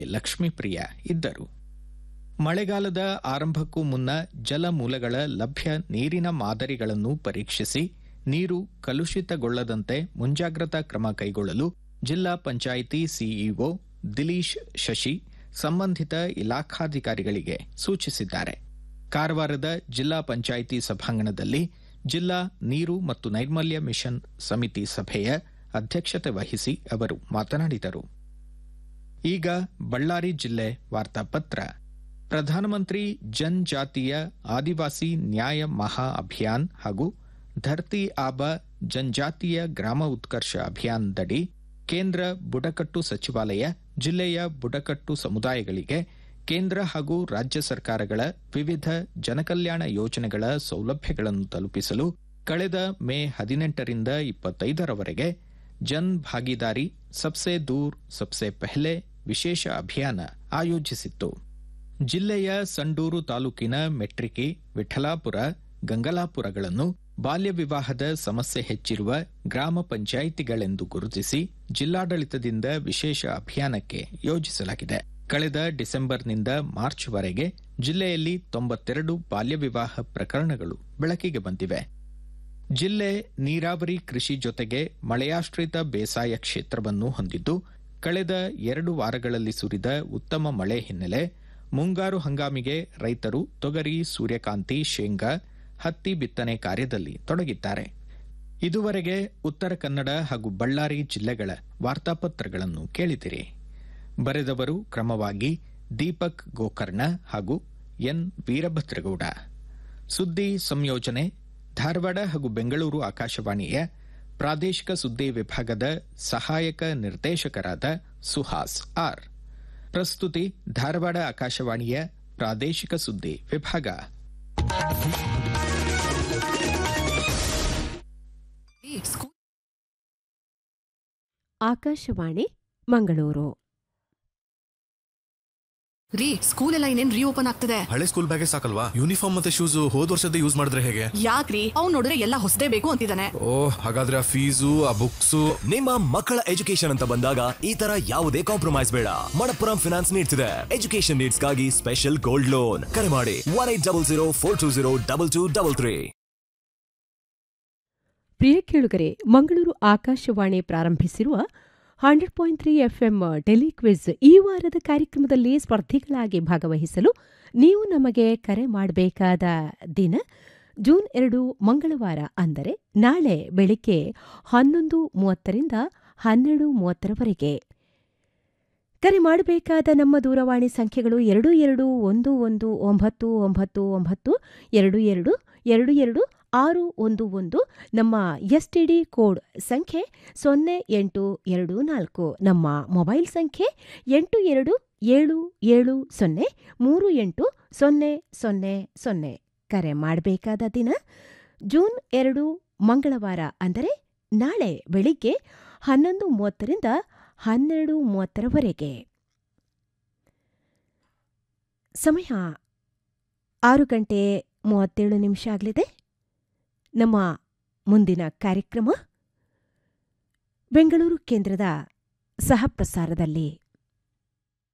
ಲಕ್ಷ್ಮೀಪ್ರಿಯ ಇದ್ದರು ಮಳೆಗಾಲದ ಆರಂಭಕ್ಕೂ ಮುನ್ನ ಜಲಮೂಲಗಳ ಲಭ್ಯ ನೀರಿನ ಮಾದರಿಗಳನ್ನು ಪರೀಕ್ಷಿಸಿ ನೀರು ಕಲುಷಿತಗೊಳ್ಳದಂತೆ ಮುಂಜಾಗ್ರತಾ ಕ್ರಮ ಕೈಗೊಳ್ಳಲು ಜಿಲ್ಲಾ ಪಂಚಾಯಿತಿ ಸಿಇಒ ದಿಲೀಶ್ ಶಶಿ ಸಂಬಂಧಿತ ಇಲಾಖಾಧಿಕಾರಿಗಳಿಗೆ ಸೂಚಿಸಿದ್ದಾರೆ ಕಾರವಾರದ ಜಿಲ್ಲಾ ಪಂಚಾಯಿತಿ ಸಭಾಂಗಣದಲ್ಲಿ ಜಿಲ್ಲಾ ನೀರು ಮತ್ತು ನೈರ್ಮಲ್ಯ ಮಿಷನ್ ಸಮಿತಿ ಸಭೆಯ ಅಧ್ಯಕ್ಷತೆ ವಹಿಸಿ ಅವರು ಮಾತನಾಡಿದರು ಈಗ ಬಳ್ಳಾರಿ ಜಿಲ್ಲೆ ವಾರ್ತಾಪತ್ರ ಪ್ರಧಾನಮಂತ್ರಿ ಜನಜಾತೀಯ ಆದಿವಾಸಿ ನ್ಯಾಯ ಮಹಾ ಅಭಿಯಾನ್ ಹಾಗೂ ಧರ್ತಿ ಆಬ ಜನಜಾತೀಯ ಗ್ರಾಮ ಉತ್ಕರ್ಷ ಅಭಿಯಾನದಡಿ ಕೇಂದ್ರ ಬುಡಕಟ್ಟು ಸಚಿವಾಲಯ ಜಿಲ್ಲೆಯ ಬುಡಕಟ್ಟು ಸಮುದಾಯಗಳಿಗೆ ಕೇಂದ್ರ ಹಾಗೂ ರಾಜ್ಯ ಸರ್ಕಾರಗಳ ವಿವಿಧ ಜನಕಲ್ಯಾಣ ಯೋಜನೆಗಳ ಸೌಲಭ್ಯಗಳನ್ನು ತಲುಪಿಸಲು ಕಳೆದ ಮೇ ಹದಿನೆಂಟರಿಂದ ಇಪ್ಪತ್ತೈದರವರೆಗೆ ಜನ್ ಭಾಗಿದಾರಿ ಸಬ್ಸೆ ದೂರ್ ಸಬ್ಸೆ ಪೆಹ್ಲೆ ವಿಶೇಷ ಅಭಿಯಾನ ಆಯೋಜಿಸಿತ್ತು ಜಿಲ್ಲೆಯ ಸಂಡೂರು ತಾಲೂಕಿನ ಮೆಟ್ರಿಕಿ ವಿಠಲಾಪುರ ಗಂಗಲಾಪುರಗಳನ್ನು ಬಾಲ್ಯ ವಿವಾಹದ ಸಮಸ್ಯೆ ಹೆಚ್ಚಿರುವ ಗ್ರಾಮ ಪಂಚಾಯಿತಿಗಳೆಂದು ಗುರುತಿಸಿ ಜಿಲ್ಲಾಡಳಿತದಿಂದ ವಿಶೇಷ ಅಭಿಯಾನಕ್ಕೆ ಯೋಜಿಸಲಾಗಿದೆ ಕಳೆದ ಡಿಸೆಂಬರ್ನಿಂದ ಮಾರ್ಚ್ವರೆಗೆ ಜಿಲ್ಲೆಯಲ್ಲಿ ತೊಂಬತ್ತೆರಡು ಬಾಲ್ಯ ವಿವಾಹ ಪ್ರಕರಣಗಳು ಬೆಳಕಿಗೆ ಬಂದಿವೆ ಜಿಲ್ಲೆ ನೀರಾವರಿ ಕೃಷಿ ಜೊತೆಗೆ ಮಳೆಯಾಶ್ರಿತ ಬೇಸಾಯ ಕ್ಷೇತ್ರವನ್ನು ಹೊಂದಿದ್ದು ಕಳೆದ ಎರಡು ವಾರಗಳಲ್ಲಿ ಸುರಿದ ಉತ್ತಮ ಮಳೆ ಹಿನ್ನೆಲೆ ಮುಂಗಾರು ಹಂಗಾಮಿಗೆ ರೈತರು ತೊಗರಿ ಸೂರ್ಯಕಾಂತಿ ಶೇಂಗಾ ಹತ್ತಿ ಬಿತ್ತನೆ ಕಾರ್ಯದಲ್ಲಿ ತೊಡಗಿದ್ದಾರೆ ಇದುವರೆಗೆ ಉತ್ತರ ಕನ್ನಡ ಹಾಗೂ ಬಳ್ಳಾರಿ ಜಿಲ್ಲೆಗಳ ವಾರ್ತಾಪತ್ರಗಳನ್ನು ಕೇಳಿದಿರಿ ಬರೆದವರು ಕ್ರಮವಾಗಿ ದೀಪಕ್ ಗೋಕರ್ಣ ಹಾಗೂ ಎನ್ ವೀರಭದ್ರಗೌಡ ಸುದ್ದಿ ಸಂಯೋಜನೆ ಧಾರವಾಡ ಹಾಗೂ ಬೆಂಗಳೂರು ಆಕಾಶವಾಣಿಯ ಪ್ರಾದೇಶಿಕ ಸುದ್ದಿ ವಿಭಾಗದ ಸಹಾಯಕ ನಿರ್ದೇಶಕರಾದ ಸುಹಾಸ್ ಆರ್ ಪ್ರಸ್ತುತಿ ಧಾರವಾಡ ಆಕಾಶವಾಣಿಯ ಪ್ರಾದೇಶಿಕ ಸುದ್ದಿ ವಿಭಾಗ ಆಕಾಶವಾಣಿ ಮಂಗಳೂರು ರೀ ಸ್ಕೂಲ್ ಎಲ್ಲ ಇನ್ನೇನ್ ರೀಓಪನ್ ಆಗ್ತದೆ ಹಳೆ ಸ್ಕೂಲ್ ಬ್ಯಾಗೇ ಸಾಕಲ್ವಾ ಯೂನಿಫಾರ್ಮ್ ಮತ್ತೆ ಶೂಸ್ ಹೋದ್ ವರ್ಷದ ಯೂಸ್ ಮಾಡಿದ್ರೆ ಹೇಗೆ ಯಾಕ್ರಿ ಅವ್ನ್ ನೋಡಿದ್ರೆ ಎಲ್ಲ ಹೊಸದೇ ಬೇಕು ಅಂತಿದ್ದಾನೆ ಓ ಹಾಗಾದ್ರೆ ಆ ಫೀಸು ಆ ಬುಕ್ಸು ನಿಮ್ಮ ಮಕ್ಕಳ ಎಜುಕೇಶನ್ ಅಂತ ಬಂದಾಗ ಈ ತರ ಯಾವುದೇ ಕಾಂಪ್ರಮೈಸ್ ಬೇಡ ಮಣಪ್ಪುರಂ ಫಿನಾನ್ಸ್ ನೀಡ್ತಿದೆ ಎಜುಕೇಶನ್ ನೀಡ್ಸ್ ಗಾಗಿ ಸ್ಪೆಷಲ್ ಗೋಲ್ಡ್ ಲೋನ್ ಕರೆ ಮಾಡಿ one eight double zero four two zero double two double three ಪ್ರಿಯ ಕೇಳುಗರೆ ಮಂಗಳೂರು ಆಕಾಶವಾಣಿ ಪ್ರಾರಂಭಿಸಿರುವ hundred point three FM telequiz ಈ ವಾರದ ಕಾರ್ಯಕ್ರಮದಲ್ಲಿ ಸ್ಪರ್ಧಿಗಳಾಗಿ ಭಾಗವಹಿಸಲು ನೀವು ನಮಗೆ ಕರೆ ಮಾಡಬೇಕಾದ ದಿನ ಜೂನ್ ಎರಡು ಮಂಗಳವಾರ ಅಂದರೆ ನಾಳೆ ಬೆಳಿಗ್ಗೆ ಹನ್ನೊಂದು ಮೂವತ್ತರಿಂದ ಹನ್ನೆರಡು ಮೂವತ್ತರವರೆಗೆ ಕರೆ ಮಾಡಬೇಕಾದ ನಮ್ಮ ದೂರವಾಣಿ ಸಂಖ್ಯೆಗಳು ಎರಡು ಎರಡು ಒಂದು ಒಂದು ಒಂಬತ್ತು ಒಂಬತ್ತು ಒಂಬತ್ತು ಎರಡು ಎರಡು ಎರಡು ಎರಡು ಆರು ಒಂದು ಒಂದು ನಮ್ಮ ಎಸ್ಟಿಡಿ ಕೋಡ್ ಸಂಖ್ಯೆ ಸೊನ್ನೆ ಎಂಟು ಎರಡು ನಾಲ್ಕು ನಮ್ಮ ಮೊಬೈಲ್ ಸಂಖ್ಯೆ ಎಂಟು ಎರಡು ಏಳು ಏಳು ಸೊನ್ನೆ ಮೂರು ಎಂಟು ಸೊನ್ನೆ ಸೊನ್ನೆ ಸೊನ್ನೆ ಕರೆ ಮಾಡಬೇಕಾದ ದಿನ ಜೂನ್ ಎರಡು ಮಂಗಳವಾರ ಅಂದರೆ ನಾಳೆ ಬೆಳಿಗ್ಗೆ ಹನ್ನೊಂದು ಮೂವತ್ತರಿಂದ ಹನ್ನೆರಡು ಮೂವತ್ತರವರೆಗೆ ಸಮಯ ಆರು ಗಂಟೆ ಮೂವತ್ತೇಳು ನಿಮಿಷ ಆಗಲಿದೆ ನಮ್ಮ ಮುಂದಿನ ಕಾರ್ಯಕ್ರಮ ಬೆಂಗಳೂರು ಕೇಂದ್ರದ ಸಹಪ್ರಸಾರದಲ್ಲಿ